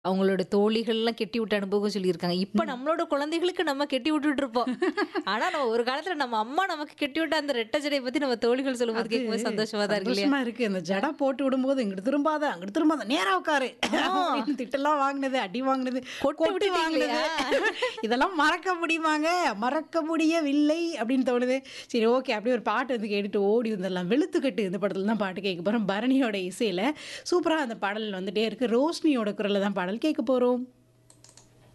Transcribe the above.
அவங்களோட தோழிகள்லாம் கெட்டி விட்ட அனுபவம் சொல்லியிருக்காங்க. இப்ப நம்மளோட குழந்தைகளுக்கு நம்ம கெட்டி விட்டுட்டு இருப்போம். ஆனா நம்ம ஒரு காலத்துல நம்ம அம்மா நமக்கு கெட்டி விட்ட அந்த ரெட்டை ஜடைய பத்தி நம்ம தோழிகள் சொல்லும்போது அது கேட்கும்போது சந்தோஷமா தான் இருக்கு இல்லையா? சந்தோஷமா இருக்கு. அந்த ஜடை போட்டு விடும்போது, "இங்கிட்டு திரும்பாத, அங்கிட்டு திரும்பாத, நேரா உட்காரு" அப்படின்னு திட்டெல்லாம் வாங்குனது, அடி வாங்குனது, கொட்டு கொட்டு விட்டுட்டீங்க வாங்குனது. இதெல்லாம் மறக்க முடியுமாங்க? மறக்க முடியவில்லை அப்படின்னு தோணுது. சரி ஓகே. அப்படியே ஒரு பாட்டு வந்து கேட்டுட்டு ஓடி வந்துடலாம். வெளுத்துக்கட்டு இந்த படத்துல தான் பாட்டு கேட்க போறோம். பரணியோட இசையில சூப்பரா அந்த பாடல் வந்துட்டே இருக்கு. ரோஷினியோட குரல்ல தான் பாடல் கேட்க போறோம்.